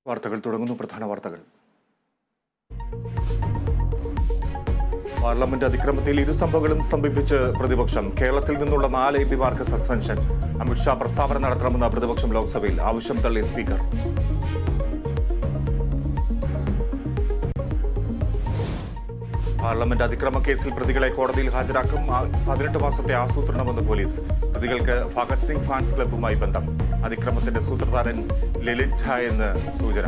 വാർത്തകൾ തുടങ്ങുന്നു പ്രധാന വാർത്തകൾ പാർലമെന്റ് അതിക്രമത്തിൽ ഇരു സംഭവങ്ങളും സ്തംഭിപ്പിച്ച് പ്രതിപക്ഷം കേരളത്തിൽ നിന്നുള്ള നാല് എം പിമാർക്ക് സസ്പെൻഷൻ അമിത്ഷാ പ്രസ്താവന നടത്തണമെന്ന പ്രതിപക്ഷം ലോക്സഭയിൽ ആവശ്യം തള്ളി സ്പീക്കർ പാർലമെന്റ് അതിക്രമ കേസിൽ പ്രതികളെ കോടതിയിൽ ഹാജരാക്കും ആ- പതിനെട്ട് മാസത്തെ ആസൂത്രണമെന്ന് പോലീസ് പ്രതികൾക്ക് ഭഗത് സിംഗ് ഫാൻസ് ക്ലബ്ബുമായി ബന്ധം അതിക്രമത്തിന്റെ സൂത്രധാരൻ ലളിത് ഝാ എന്ന് സൂചന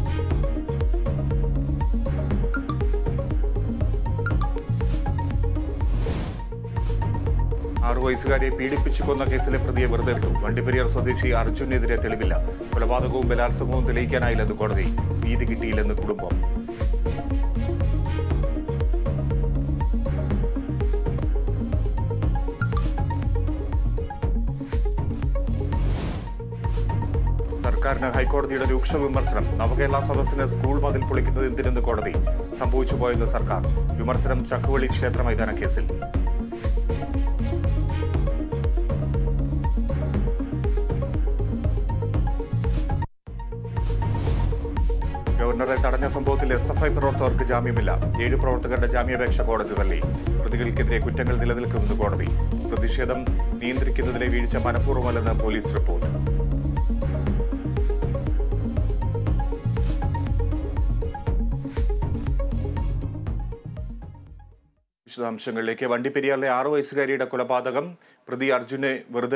ആറു വയസ്സുകാരെ പീഡിപ്പിച്ചു കൊന്ന കേസിലെ പ്രതിയെ വെറുതെ വിട്ടു വണ്ടിപ്പെരിയാർ സ്വദേശി അർജുനെതിരെ തെളിവില്ല കൊലപാതകവും ബലാത്സംഗവും തെളിയിക്കാനായില്ലെന്ന് കോടതി നീതി കിട്ടിയില്ലെന്ന് കുടുംബം സർക്കാരിന് ഹൈക്കോടതിയുടെ രൂക്ഷ വിമർശനം നവകേരള സദസ്സിന് സ്കൂൾ മതിൽ പൊളിക്കുന്നത് എന്തിനെന്ന് കോടതി സംഭവിച്ചു പോയെന്ന് സർക്കാർ വിമർശനം ചക്കുവള്ളി ക്ഷേത്ര മൈതാന കേസിൽ ഗവർണറെ തടഞ്ഞ സംഭവത്തിൽ എസ് എഫ് ഐ പ്രവർത്തകർക്ക് ജാമ്യമില്ല ഏഴ് പ്രവർത്തകരുടെ ജാമ്യാപേക്ഷ കോടതി തള്ളി പ്രതികൾക്കെതിരെ കുറ്റങ്ങൾ നിലനിൽക്കുമെന്ന് കോടതി പ്രതിഷേധം നിയന്ത്രിക്കുന്നതിലെ വീഴ്ച മനഃപൂർവ്വമല്ലെന്ന് പോലീസ് റിപ്പോർട്ട് വിശദാംശങ്ങളിലേക്ക് വണ്ടിപ്പെരിയാറിലെ ആറു വയസ്സുകാരിയുടെ കൊലപാതകം പ്രതി അർജുനെ വെറുതെ